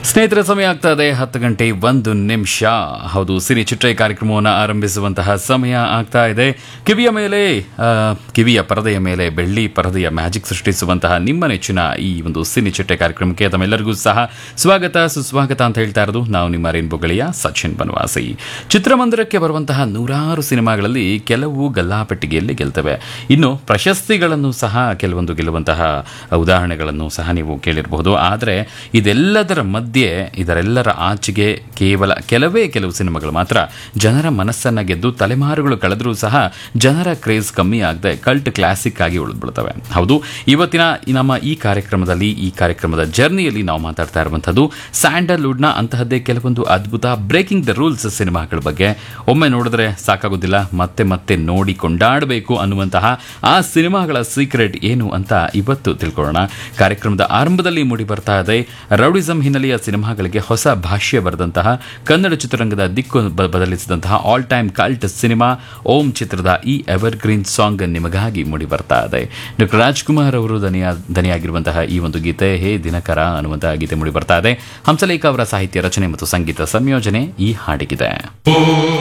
ಸ್ನೇಹಿತರ ಸಮಯ ಆಗ್ತಾ ಇದೆ ಹತ್ತು ಗಂಟೆ ಒಂದು ನಿಮಿಷ ಹೌದು ಸಿನಿ ಚಿಟ್ರೆ ಕಾರ್ಯಕ್ರಮವನ್ನು ಆರಂಭಿಸುವಂತಹ ಸಮಯ ಆಗ್ತಾ ಇದೆ ಕಿವಿಯ ಮೇಲೆ ಆ, ಕಿವಿಯ ಪರದೆಯ ಮೇಲೆ ಬೆಳ್ಳಿ ಪರದೆಯ ಮ್ಯಾಜಿಕ್ ಸೃಷ್ಟಿಸುವಂತಹ ನಿಮ್ಮ ನೆಚ್ಚಿನ ಈ ಒಂದು ಸಿನಿ ಚಿಟ್ರೆ ಕಾರ್ಯಕ್ರಮಕ್ಕೆ ತಮ್ಮೆಲ್ಲರಿಗೂ ಸಹ ಸ್ವಾಗತ ಸುಸ್ವಾಗತ ಅಂತ ಹೇಳ್ತಾ ಇರೋದು ನಾವು ನಿಮ್ಮ ರೇನ್ಬೋ ಗೆಳೆಯ ಸಚಿನ್ ಬನವಾಸಿ ಚಿತ್ರಮಂದಿರಕ್ಕೆ ಬರುವಂತಹ ನೂರಾರು ಸಿನಿಮಾಗಳಲ್ಲಿ ಕೆಲವು ಗಲ್ಲಾಪೆಟ್ಟಿಗೆಯಲ್ಲಿ ಗೆಲ್ತವೆ ಇನ್ನು ಪ್ರಶಸ್ತಿಗಳನ್ನು ಸಹ ಕೆಲವೊಂದು ಗೆಲ್ಲುವಂತಹ ಉದಾಹರಣೆಗಳನ್ನು ಸಹ ನೀವು ಕೇಳಿರಬಹುದು ಆದರೆ ಇದೆಲ್ಲದರ ಮಧ್ಯೆ ಇದರೆಲ್ಲರ ಆಚೆಗೆ ಕೇವಲ ಕೆಲವೇ ಕೆಲವು ಸಿನಿಮಾಗಳು ಮಾತ್ರ ಜನರ ಮನಸ್ಸನ್ನ ಗೆದ್ದು ತಲೆಮಾರುಗಳು ಕಳೆದರೂ ಸಹ ಜನರ ಕ್ರೇಜ್ ಕಮ್ಮಿ ಆಗದೆ ಕಲ್ಟ್ ಕ್ಲಾಸಿಕ್ ಆಗಿ ಉಳಿದ್ಬಿಡ್ತವೆ ಹೌದು ಇವತ್ತಿನ ಈ ನಮ್ಮ ಈ ಕಾರ್ಯಕ್ರಮದಲ್ಲಿ ಈ ಕಾರ್ಯಕ್ರಮದ ಜರ್ನಿಯಲ್ಲಿ ನಾವು ಮಾತಾಡ್ತಾ ಇರುವಂಥದ್ದು ಸ್ಯಾಂಡಲ್ವುಡ್ನ ಅಂತಹದ್ದೇ ಕೆಲವೊಂದು ಅದ್ಭುತ ಬ್ರೇಕಿಂಗ್ ದ ರೂಲ್ಸ್ ಸಿನಿಮಾಗಳ ಬಗ್ಗೆ ಒಮ್ಮೆ ನೋಡಿದ್ರೆ ಸಾಕಾಗೋದಿಲ್ಲ ಮತ್ತೆ ಮತ್ತೆ ನೋಡಿ ಕೊಂಡಾಡಬೇಕು ಅನ್ನುವಂತಹ ಆ ಸಿನಿಮಾಗಳ ಸೀಕ್ರೆಟ್ ಏನು ಅಂತ ಇವತ್ತು ತಿಳ್ಕೊಳ್ಳೋಣ ಕಾರ್ಯಕ್ರಮದ ಆರಂಭದಲ್ಲಿ ಮೂಡಿ ಬರ್ತಾ ಇದೆ ರೌಡಿಸಂ ಹಿನ್ನೆಲೆಯ ಸಿನಿಮಾಗಳಿಗೆ ಹೊಸ ಭಾಷ್ಯ ಬರೆದಂತಹ ಕನ್ನಡ ಚಿತ್ರರಂಗದ ದಿಕ್ಕು ಬ- ಬದಲಿಸಿದಂತಹ all time cult cinema Om ಚಿತ್ರದ ಈ ಎವರ್ ಗ್ರೀನ್ ಸಾಂಗ್ ನಿಮಗಾಗಿ ಮೂಡಿ ಬರ್ತಾ ಇದೆ ಡಾಕ್ಟರ್ ರಾಜ್ಕುಮಾರ್ ಅವರು ದನಿಯ ದನಿಯಾಗಿರುವಂತಹ ಈ ಒಂದು ಗೀತೆ ಹೇ ದಿನಕರ ಅನ್ನುವಂತಹ ಗೀತೆ ಮೂಡಿ ಬರ್ತಾ ಇದೆ ಹಂಸಲೇಖ ಅವರ ಸಾಹಿತ್ಯ ರಚನೆ ಮತ್ತು ಸಂಗೀತ ಸಂಯೋಜನೆ ಈ ಹಾಡಿಗಿದೆ